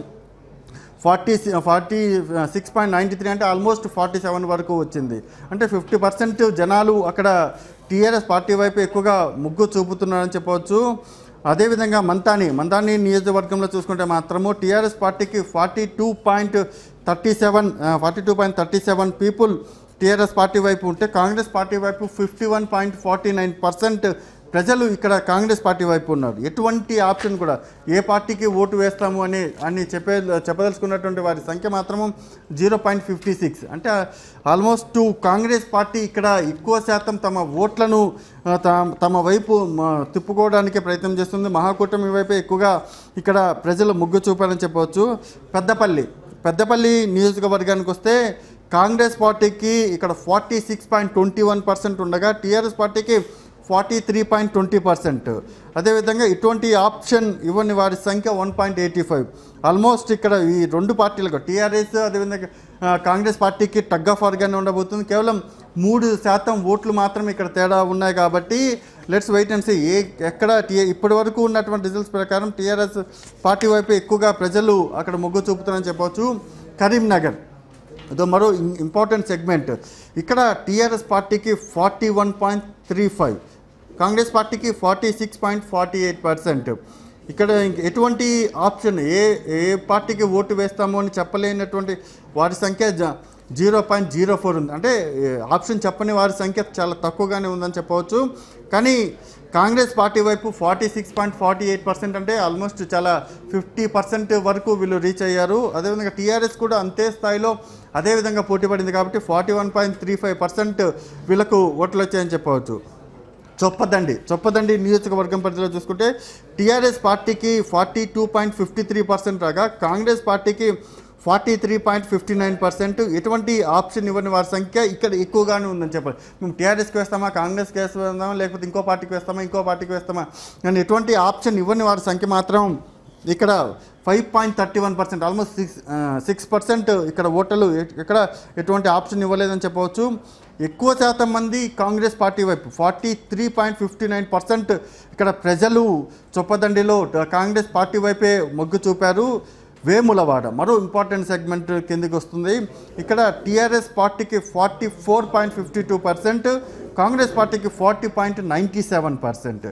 S2: forty forty six point ninety three అంటే ఆల్మోస్ట్ ఫార్టీ సెవెన్ వరకు వచ్చింది అంటే ఫిఫ్టీ పర్సెంట్ జనాలు అక్కడ టీఆర్ఎస్ పార్టీ వైపు ఎక్కువగా ముగ్గు చూపుతున్నారని చెప్పవచ్చు అదేవిధంగా మంతాని మంతాని నియోజకవర్గంలో చూసుకుంటే మాత్రము టీఆర్ఎస్ పార్టీకి forty two point thirty seven forty two point thirty seven people TRS party వైపు ఉంటే కాంగ్రెస్ పార్టీ వైపు fifty one point forty nine percent ప్రజలు ఇక్కడ కాంగ్రెస్ పార్టీ వైపు ఉన్నారు ఎటువంటి ఆప్షన్ కూడా ఏ పార్టీకి ఓటు వేస్తాము అని అని చెప్పే చెప్పదలుచుకున్నటువంటి వారి సంఖ్య మాత్రము జీరో పాయింట్ ఫిఫ్టీ సిక్స్ అంటే ఆల్మోస్ట్ కాంగ్రెస్ పార్టీ ఇక్కడ ఎక్కువ శాతం తమ ఓట్లను ఆ, త- తమ వైపు మ- తిప్పుకోవడానికి ప్రయత్నం చేస్తుంది మహాకూటమి వైపే ఎక్కువగా ఇక్కడ ప్రజలు మొగ్గు చూపారని చెప్పవచ్చు పెద్దపల్లి పెద్దపల్లి నియోజకవర్గానికి వస్తే కాంగ్రెస్ పార్టీకి ఇక్కడ forty six point twenty one percent ఉండగా టీఆర్ఎస్ పార్టీకి forty three point twenty percent అదేవిధంగా ఇటువంటి ఆప్షన్ ఇవ్వని వారి సంఖ్య one point eighty five almost ఇక్కడ ఈ రెండు పార్టీలకు టీఆర్ఎస్ అదేవిధంగా ఆ, కాంగ్రెస్ పార్టీకి టగ్ ఆఫ్ వార్గానే ఉండబోతుంది కేవలం మూడు శాతం ఓట్లు మాత్రం ఇక్కడ తేడా ఉన్నాయి కాబట్టి లెట్స్ వెయిట్ అండ్ సీ ఏ ఎక్కడ టీ ఇప్పటి వరకు ఉన్నటువంటి రిజల్ట్స్ ప్రకారం టీఆర్ఎస్ పార్టీ వైపు ఎక్కువగా ప్రజలు అక్కడ మొగ్గు చూపుతారని చెప్పవచ్చు కరీంనగర్ అదో మరో ఇం- ఇంపార్టెంట్ సెగ్మెంట్ ఇక్కడ టీఆర్ఎస్ పార్టీకి forty one point three five Congress పార్టీకి forty six point forty eight percent ఇక్కడ ఇంక ఎటువంటి ఆప్షన్ ఏ ఏ పార్టీకి ఓటు వేస్తామో అని చెప్పలేనటువంటి వారి సంఖ్య జ- జీరో పాయింట్ జీరో ఫోర్ ఉంది అంటే ఏ, ఆప్షన్ చెప్పని వారి సంఖ్య చాలా తక్కువగానే ఉందని చెప్పవచ్చు కానీ కాంగ్రెస్ పార్టీ వైపు forty six point forty eight percent అంటే ఆల్మోస్ట్ చాలా ఫిఫ్టీ పర్సెంట్ వరకు వీళ్ళు రీచ్ అయ్యారు అదేవిధంగా టీఆర్ఎస్ కూడా అంతే స్థాయిలో అదే విధంగా పోటీ పడింది కాబట్టి forty one point three five percent వీళ్ళకు ఓట్లు వచ్చాయని చెప్పవచ్చు చొప్పదండి చొప్పదండి నియోజకవర్గం పరిధిలో చూసుకుంటే టీఆర్ఎస్ పార్టీకి forty two point fifty three percent రాగా కాంగ్రెస్ పార్టీకి forty three point fifty nine percent ఎటువంటి ఆప్షన్ ఇవ్వని వారి సంఖ్య ఇక్కడ ఎక్కువగానే ఉందని చెప్పాలి మేము టీఆర్ఎస్కి వేస్తామా కాంగ్రెస్కి వేస్తామా లేకపోతే ఇంకో పార్టీకి వేస్తామా ఇంకో పార్టీకి వేస్తామా కానీ ఎటువంటి ఆప్షన్ ఇవ్వని వారి సంఖ్య మాత్రం ఇక్కడ five point thirty one percent almost six six percent ఇక్కడ ఓటర్లు ఎ- ఎక్కడ ఎటువంటి ఆప్షన్ ఇవ్వలేదని చెప్పవచ్చు ఎక్కువ శాతం మంది కాంగ్రెస్ పార్టీ వైపు forty three point fifty nine percent ఇక్కడ ప్రజలు చొప్పదండిలో ట- కాంగ్రెస్ పార్టీ వైపే మొగ్గు చూపారు వేములవాడ మరో ఇంపార్టెంట్ సెగ్మెంట్ కిందకి వస్తుంది ఇక్కడ టీఆర్ఎస్ పార్టీకి forty four point fifty two percent Congress పార్టీకి forty point ninety seven percent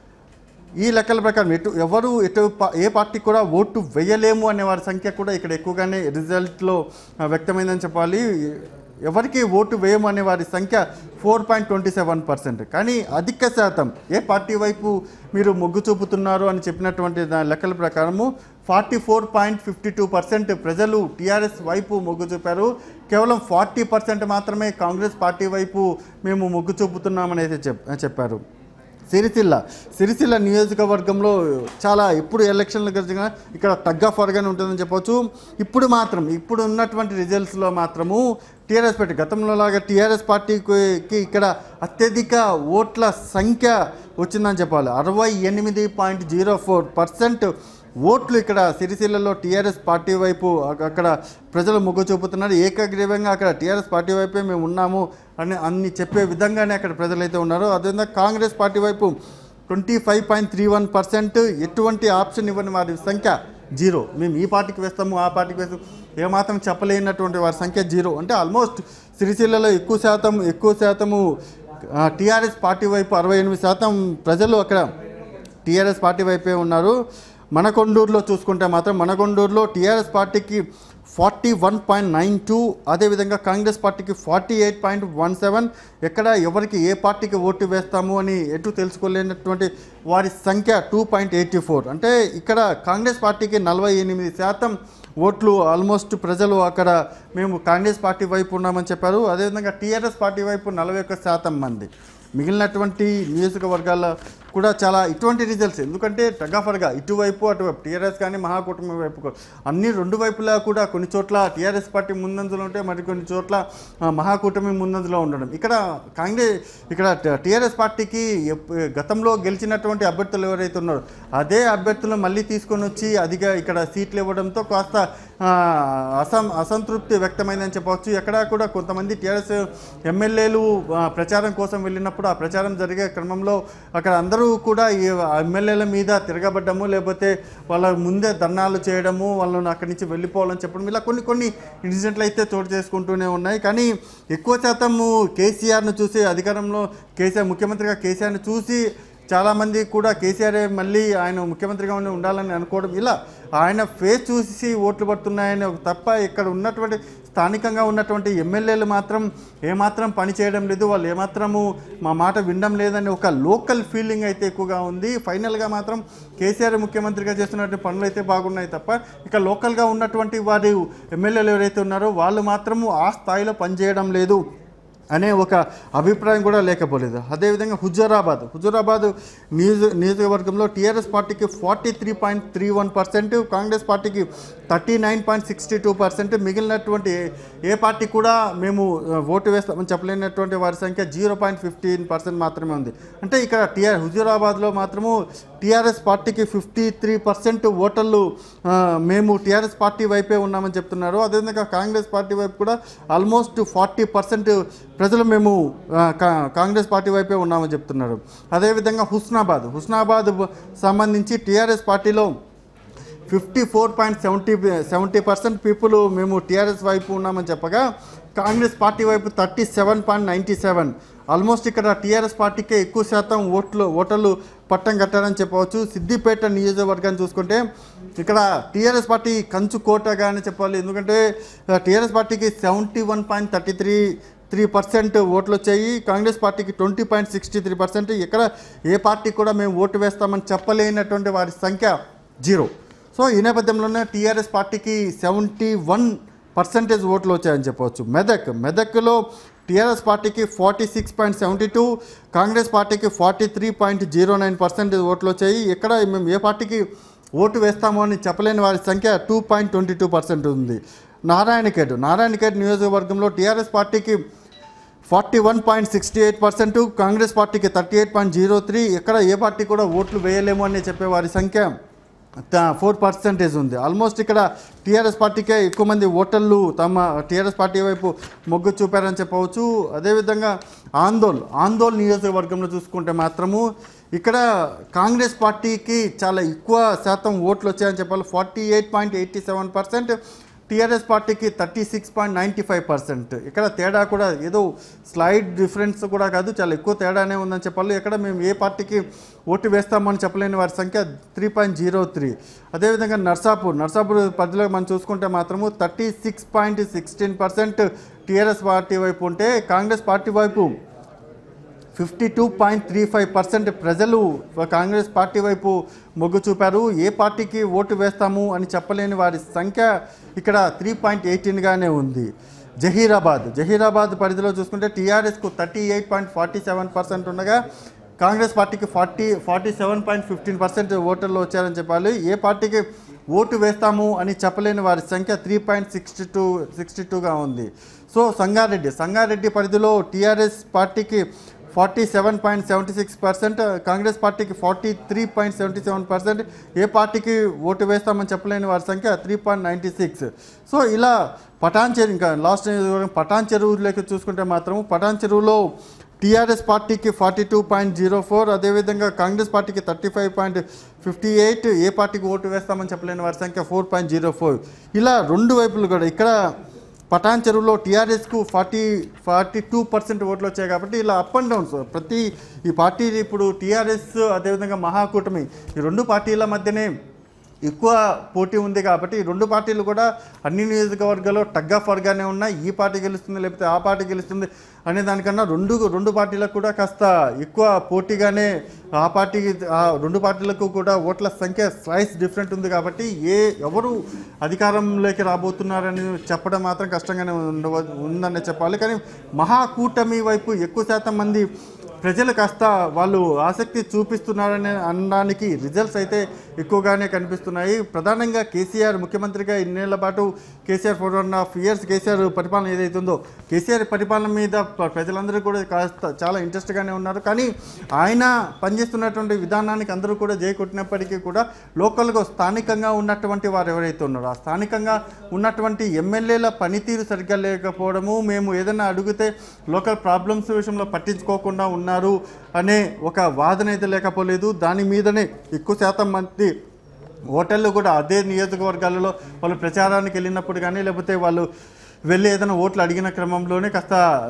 S2: ఈ లెక్కల ప్రకారం ఎటు ఎవరు ఎటు పా- ఏ పార్టీ కూడా ఓటు వేయలేము అనే వారి సంఖ్య కూడా ఇక్కడ ఎక్కువగానే రిజల్ట్లో ఆ, వ్యక్తమైందని చెప్పాలి ఎవరికి ఓటు వేయము అనే వారి సంఖ్య four point twenty seven percent కానీ అధిక శాతం ఏ పార్టీ వైపు మీరు మొగ్గు చూపుతున్నారు అని చెప్పినటువంటి దాని లెక్కల ప్రకారము forty four point fifty two percent ప్రజలు టీఆర్ఎస్ వైపు మొగ్గు చూపారు కేవలం ఫార్టీ పర్సెంట్ మాత్రమే కాంగ్రెస్ పార్టీ వైపు మేము మొగ్గు చూపుతున్నామని అయితే చెప్ చెప్పారు సిరిసిల్ల సిరిసిల్ల నియోజకవర్గంలో చాలా ఎప్పుడు ఎలక్షన్లు గడిచినా ఇక్కడ తగ్గ ఫర్గానే ఉంటుందని చెప్పొచ్చు ఇప్పుడు మాత్రం ఇప్పుడు ఉన్నటువంటి రిజల్ట్స్లో మాత్రము టీఆర్ఎస్ పార్టీ గతంలో లాగా టీఆర్ఎస్ పార్టీకి ఇక్కడ అత్యధిక ఓట్ల సంఖ్య వచ్చిందని చెప్పాలి అరవై ఎనిమిది పాయింట్ జీరో ఫోర్ పర్సెంట్ ఓట్లు ఇక్కడ సిరిసిల్లలో టీఆర్ఎస్ పార్టీ వైపు అక- అక్కడ ప్రజలు మొగ్గు చూపుతున్నారు ఏకగ్రీవంగా అక్కడ టీఆర్ఎస్ పార్టీ వైపే మేము ఉన్నాము అని అన్ని చెప్పే విధంగానే అక్కడ ప్రజలైతే ఉన్నారు అదేవిధంగా కాంగ్రెస్ పార్టీ వైపు twenty five point three one percent ఎటువంటి ఆప్షన్ ఇవ్వని వారి సంఖ్య జీరో మేము ఈ పార్టీకి వేస్తాము ఆ పార్టీకి వేస్తాము ఏమాత్రం చెప్పలేనటువంటి వారి సంఖ్య జీరో అంటే ఆల్మోస్ట్ సిరిసిల్లలో ఎక్కువ శాతం ఎక్కువ శాతము టీఆర్ఎస్ పార్టీ వైపు అరవై ఎనిమిది శాతం ప్రజలు అక్కడ టీఆర్ఎస్ పార్టీ వైపే ఉన్నారు మనకొండూరులో చూసుకుంటే మాత్రం మనకొండూరులో టీఆర్ఎస్ పార్టీకి forty one point nine two అదేవిధంగా కాంగ్రెస్ పార్టీకి forty eight point one seven ఎక్కడ ఎవరికి ఏ పార్టీకి ఓటు వేస్తాము అని ఎటు తెలుసుకోలేనటువంటి వారి సంఖ్య టూ పాయింట్ ఎయిటీ ఫోర్ అంటే ఇక్కడ కాంగ్రెస్ పార్టీకి నలభై ఎనిమిది శాతం ఓట్లు ఆల్మోస్ట్ ప్రజలు అక్కడ మేము కాంగ్రెస్ పార్టీ వైపు ఉన్నామని చెప్పారు అదేవిధంగా టీఆర్ఎస్ పార్టీ వైపు నలభై ఒక్క శాతం మంది మిగిలినటువంటి నియోజకవర్గాల కూడా చాలా ఇటువంటి రిజల్ట్స్ ఎందుకంటే టగాఫర్గా ఇటువైపు అటువైపు టీఆర్ఎస్ కానీ మహాకూటమి వైపు కూడా అన్ని రెండు వైపులా కూడా కొన్ని చోట్ల టీఆర్ఎస్ పార్టీ ముందంజలో ఉంటే మరి కొన్ని చోట్ల ఆ, మహాకూటమి ముందంజలో ఉండడం ఇక్కడ కాంగ్రెస్ ఇక్కడ టీఆర్ఎస్ పార్టీకి ఎప్- గతంలో గెలిచినటువంటి అభ్యర్థులు ఎవరైతే ఉన్నారో అదే అభ్యర్థులు మళ్ళీ తీసుకొని వచ్చి అదిగా ఇక్కడ సీట్లు ఇవ్వడంతో కాస్త ఆ, అసం అసంతృప్తి వ్యక్తమైందని చెప్పవచ్చు ఎక్కడా కూడా కొంతమంది టీఆర్ఎస్ ఎమ్మెల్యేలు ఆ, ప్రచారం కోసం వెళ్ళినప్పుడు ఆ ప్రచారం జరిగే క్రమంలో అక్కడ అందరూ కూడా ఈ ఎమ్మెల్యేల మీద తిరగబడ్డము లేకపోతే వాళ్ళ ముందే ధర్నాలు చేయడము వాళ్ళని అక్కడి నుంచి వెళ్ళిపోవాలని చెప్పడం ఇలా కొన్ని కొన్ని ఇన్సిడెంట్లు అయితే చోటు చేసుకుంటూనే ఉన్నాయి కానీ ఎక్కువ శాతము కేసీఆర్ను చూసి అధికారంలో కేసీఆర్ ముఖ్యమంత్రిగా కేసీఆర్ని చూసి చాలామంది కూడా కేసీఆర్ మళ్ళీ ఆయన ముఖ్యమంత్రిగా ఉండి ఉండాలని అనుకోవడం ఇలా ఆయన ఫేస్ చూసి ఓట్లు పడుతున్నాయని తప్ప ఇక్కడ ఉన్నటువంటి స్థానికంగా ఉన్నటువంటి ఎమ్మెల్యేలు మాత్రం ఏమాత్రం పని చేయడం లేదు వాళ్ళు ఏమాత్రము మా మాట వినడం లేదని ఒక లోకల్ ఫీలింగ్ అయితే ఎక్కువగా ఉంది ఫైనల్గా మాత్రం కేసీఆర్ ముఖ్యమంత్రిగా చేస్తున్నటువంటి పనులు అయితే బాగున్నాయి తప్ప ఇక లోకల్గా ఉన్నటువంటి వారి ఎమ్మెల్యేలు ఎవరైతే ఉన్నారో వాళ్ళు మాత్రము ఆ స్థాయిలో పనిచేయడం లేదు అనే ఒక అభిప్రాయం కూడా లేకపోలేదు అదేవిధంగా హుజూరాబాద్ హుజూరాబాద్ నియోజ నియోజకవర్గంలో టీఆర్ఎస్ పార్టీకి forty three point three one percent Congress పార్టీకి thirty nine point sixty two percent మిగిలినటువంటి ఏ పార్టీ కూడా మేము ఆ, ఓటు వేస్తామని చెప్పలేనటువంటి వారి సంఖ్య జీరో పాయింట్ ఫిఫ్టీన్ పర్సెంట్ మాత్రమే ఉంది అంటే ఇక్కడ టీఆర్ హుజూరాబాద్లో మాత్రము టీఆర్ఎస్ పార్టీకి ఫిఫ్టీ త్రీ పర్సెంట్ ఓటర్లు ఆ, మేము టీఆర్ఎస్ పార్టీ వైపే ఉన్నామని చెప్తున్నారు అదేవిధంగా కాంగ్రెస్ పార్టీ వైపు కూడా ఆల్మోస్ట్ ఫార్టీ పర్సెంట్ ప్రజలు మేము ఆ, కా- కాంగ్రెస్ పార్టీ వైపే ఉన్నామని చెప్తున్నారు అదేవిధంగా హుస్నాబాద్ హుస్నాబాద్ సంబంధించి టీఆర్ఎస్ పార్టీలో fifty four point seventy seventy percent people మేము టీఆర్ఎస్ వైపు ఉన్నామని చెప్పగా కాంగ్రెస్ పార్టీ వైపు thirty seven point ninety seven almost ఇక్కడ టీఆర్ఎస్ పార్టీకే ఎక్కువ శాతం ఓట్లు ఓటర్లు పట్టం కట్టారని చెప్పవచ్చు సిద్దిపేట నియోజకవర్గాన్ని చూసుకుంటే ఇక్కడ టీఆర్ఎస్ పార్టీ కంచు కోటగా అని చెప్పాలి ఎందుకంటే టీఆర్ఎస్ పార్టీకి seventy one point thirty three three percent ఓట్లు వచ్చాయి కాంగ్రెస్ పార్టీకి twenty point sixty three percent ఇక్కడ ఏ పార్టీ కూడా మేము ఓటు వేస్తామని చెప్పలేనటువంటి వారి సంఖ్య జీరో సో ఈ నేపథ్యంలోనే టీఆర్ఎస్ పార్టీకి సెవెంటీ వన్ పర్సెంటేజ్ ఓట్లు వచ్చాయని చెప్పవచ్చు మెదక్ మెదక్లో టీఆర్ఎస్ పార్టీకి forty six point seventy two Congress పార్టీకి forty three point zero nine percentage ఓట్లు వచ్చాయి ఇక్కడ మేము ఏ పార్టీకి ఓటు వేస్తామో అని చెప్పలేని వారి సంఖ్య two point twenty two percent ఉంది నారాయణఖేడ్ నారాయణఖేడ్ నియోజకవర్గంలో టీఆర్ఎస్ పార్టీకి forty one point sixty eight percent Congress పార్టీకి thirty eight point zero three ఎక్కడ ఏ పార్టీ కూడా ఓట్లు వేయలేము అని చెప్పే వారి సంఖ్య ఫోర్ పర్సెంటేజ్ ఉంది ఆల్మోస్ట్ ఇక్కడ టీఆర్ఎస్ పార్టీకే ఎక్కువ మంది ఓటర్లు తమ టీఆర్ఎస్ పార్టీ వైపు మొగ్గు చూపారని చెప్పవచ్చు అదేవిధంగా ఆందోళ్ ఆందోళ్ నియోజకవర్గంలో చూసుకుంటే మాత్రము ఇక్కడ కాంగ్రెస్ పార్టీకి చాలా ఎక్కువ శాతం ఓట్లు వచ్చాయని చెప్పాలి forty eight point eighty seven percent TRS పార్టీకి thirty six point ninety five percent ఇక్కడ తేడా కూడా ఏదో స్లైడ్ డిఫరెన్స్ కూడా కాదు చాలా ఎక్కువ తేడానే ఉందని చెప్పాలి ఇక్కడ మేము ఏ పార్టీకి ఓటు వేస్తామని చెప్పలేని వారి సంఖ్య త్రీ పాయింట్ జీరో త్రీ అదేవిధంగా నర్సాపూర్ నర్సాపూర్ పరిధిలో మనం చూసుకుంటే మాత్రము thirty six point sixteen percent TRS party వైపు ఉంటే కాంగ్రెస్ పార్టీ వైపు fifty two point three five percent ప్రజలు కాంగ్రెస్ పార్టీ వైపు మొగ్గు చూపారు ఏ పార్టీకి ఓటు వేస్తాము అని చెప్పలేని వారి సంఖ్య ఇక్కడ త్రీ పాయింట్ ఎయిటీన్గానే ఉంది జహీరాబాద్ జహీరాబాద్ పరిధిలో చూసుకుంటే టీఆర్ఎస్కు thirty eight point forty seven percent ఉండగా కాంగ్రెస్ పార్టీకి forty forty seven point fifteen percent ఓటర్లు వచ్చారని చెప్పాలి ఏ పార్టీకి ఓటు వేస్తాము అని చెప్పలేని వారి సంఖ్య three point sixty two sixty టూగా ఉంది సో సంగారెడ్డి సంగారెడ్డి పరిధిలో టీఆర్ఎస్ పార్టీకి forty seven point seventy six percent Congress పార్టీకి forty three point seventy seven percent ఏ పార్టీకి ఓటు వేస్తామని చెప్పలేని వారి సంఖ్య three point ninety six so ఇలా పటాన్ చెరువు ఇంకా లాస్ట్ పటాన్ చెరువులోకి చూసుకుంటే మాత్రం పటాన్ చెరువులో టీఆర్ఎస్ పార్టీకి forty two point zero four అదేవిధంగా కాంగ్రెస్ పార్టీకి thirty five point fifty eight ఏ పార్టీకి ఓటు వేస్తామని చెప్పలేని వారి సంఖ్య ఫోర్ పాయింట్ జీరో ఫోర్ ఇలా రెండు వైపులు కూడా ఇక్కడ పటాన్ చెరువులో టీఆర్ఎస్కు ఫార్టీ ఫార్టీ టూ పర్సెంట్ ఓట్లు వచ్చాయి కాబట్టి ఇలా అప్ అండ్ డౌన్స్ ప్రతి ఈ పార్టీ ఇప్పుడు టీఆర్ఎస్ అదేవిధంగా మహాకూటమి ఈ రెండు పార్టీల మధ్యనే ఎక్కువ పోటీ ఉంది కాబట్టి ఈ రెండు పార్టీలు కూడా అన్ని నియోజకవర్గాల్లో టగ్ ఆఫ్ వర్గానే ఉన్నాయి ఈ పార్టీ గెలుస్తుంది లేకపోతే ఆ పార్టీ గెలుస్తుంది అనే దానికన్నా రెండు రెండు పార్టీలకు కూడా కాస్త ఎక్కువ పోటీగానే ఆ పార్టీ ఆ రెండు పార్టీలకు కూడా ఓట్ల సంఖ్య స్లైస్ డిఫరెంట్ ఉంది కాబట్టి ఏ ఎవరు అధికారంలోకి రాబోతున్నారని చెప్పడం మాత్రం కష్టంగానే ఉండవ ఉందని చెప్పాలి కానీ మహాకూటమి వైపు ఎక్కువ శాతం మంది ప్రజలు కాస్త వాళ్ళు ఆసక్తి చూపిస్తున్నారని అనడానికి రిజల్ట్స్ అయితే ఎక్కువగానే కనిపిస్తున్నాయి ప్రధానంగా కేసీఆర్ ముఖ్యమంత్రిగా ఇన్నేళ్ల పాటు KCR four and half years KCR పరిపాలన ఏదైతే ఉందో కేసీఆర్ పరిపాలన మీద ప్ర- ప్రజలందరూ కూడా కాస్త చాలా ఇంట్రెస్ట్గానే ఉన్నారు కానీ ఆయన పనిచేస్తున్నటువంటి విధానానికి అందరూ కూడా జై కొట్టినప్పటికీ కూడా లోకల్గా స్థానికంగా ఉన్నటువంటి వారు ఎవరైతే ఉన్నారో ఆ స్థానికంగా ఉన్నటువంటి ఎమ్మెల్యేల పనితీరు సరిగ్గా లేకపోవడము మేము ఏదైనా అడిగితే లోకల్ ప్రాబ్లమ్స్ విషయంలో పట్టించుకోకుండా ఉన్నారు అనే ఒక వాదన అయితే లేకపోలేదు దాని మీదనే ఎక్కువ శాతం మంది ఓటర్లు కూడా అదే నియోజకవర్గాలలో వాళ్ళు ప్రచారానికి వెళ్ళినప్పుడు కానీ లేకపోతే వాళ్ళు వెళ్ళి ఏదైనా ఓట్లు అడిగిన క్రమంలోనే కాస్త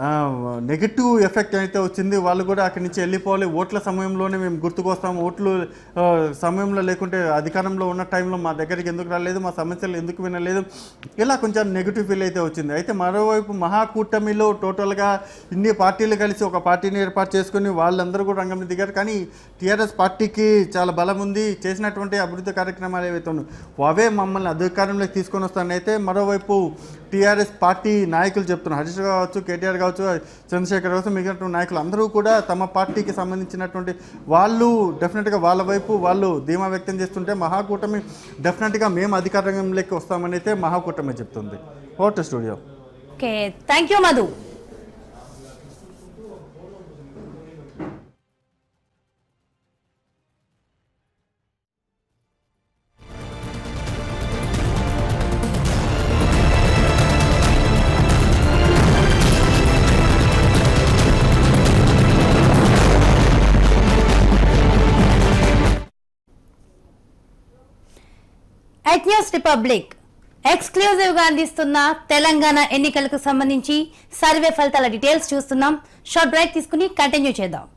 S2: నెగిటివ్ ఎఫెక్ట్ అయితే వచ్చింది వాళ్ళు కూడా అక్కడి నుంచి వెళ్ళిపోవాలి ఓట్ల సమయంలోనే మేము గుర్తుకొస్తాం ఓట్లు ఆ, సమయంలో లేకుంటే అధికారంలో ఉన్న టైంలో మా దగ్గరికి ఎందుకు రాలేదు మా సమస్యలు ఎందుకు వినలేదు ఇలా కొంచెం నెగిటివ్ ఫీల్ అయితే వచ్చింది అయితే మరోవైపు మహాకూటమిలో టోటల్గా ఇన్ని పార్టీలు కలిసి ఒక పార్టీని ఏర్పాటు చేసుకుని వాళ్ళందరూ కూడా రంగంలో దిగారు కానీ టీఆర్ఎస్ పార్టీకి చాలా బలం ఉంది చేసినటువంటి అభివృద్ధి కార్యక్రమాలు ఏవైతే ఉన్నాయో అవే మమ్మల్ని అధికారంలోకి తీసుకొని వస్తానైతే మరోవైపు టీఆర్ఎస్ పార్టీ నాయకులు చెప్తున్నారు హరీష్ రావు కావచ్చు కేటీఆర్ కావచ్చు చంద్రశేఖర్ కావచ్చు మిగిలిన నాయకులు అందరూ కూడా తమ పార్టీకి సంబంధించినటువంటి వాళ్ళు డెఫినెట్గా వాళ్ళ వైపు వాళ్ళు ధీమా వ్యక్తం చేస్తుంటే మహాకూటమి డెఫినెట్గా మేము అధికారంలోకి వస్తామని అయితే మహాకూటమి చెప్తుంది voter studio
S1: okay thank you Madhu at news republic exclusive గా అందిస్తున్న తెలంగాణ ఎన్నికలకు సంబంధించి సర్వే ఫలితాల డీటెయిల్స్ చూస్తున్నాం షార్ట్ బ్రేక్ తీసుకుని కంటిన్యూ చేద్దాం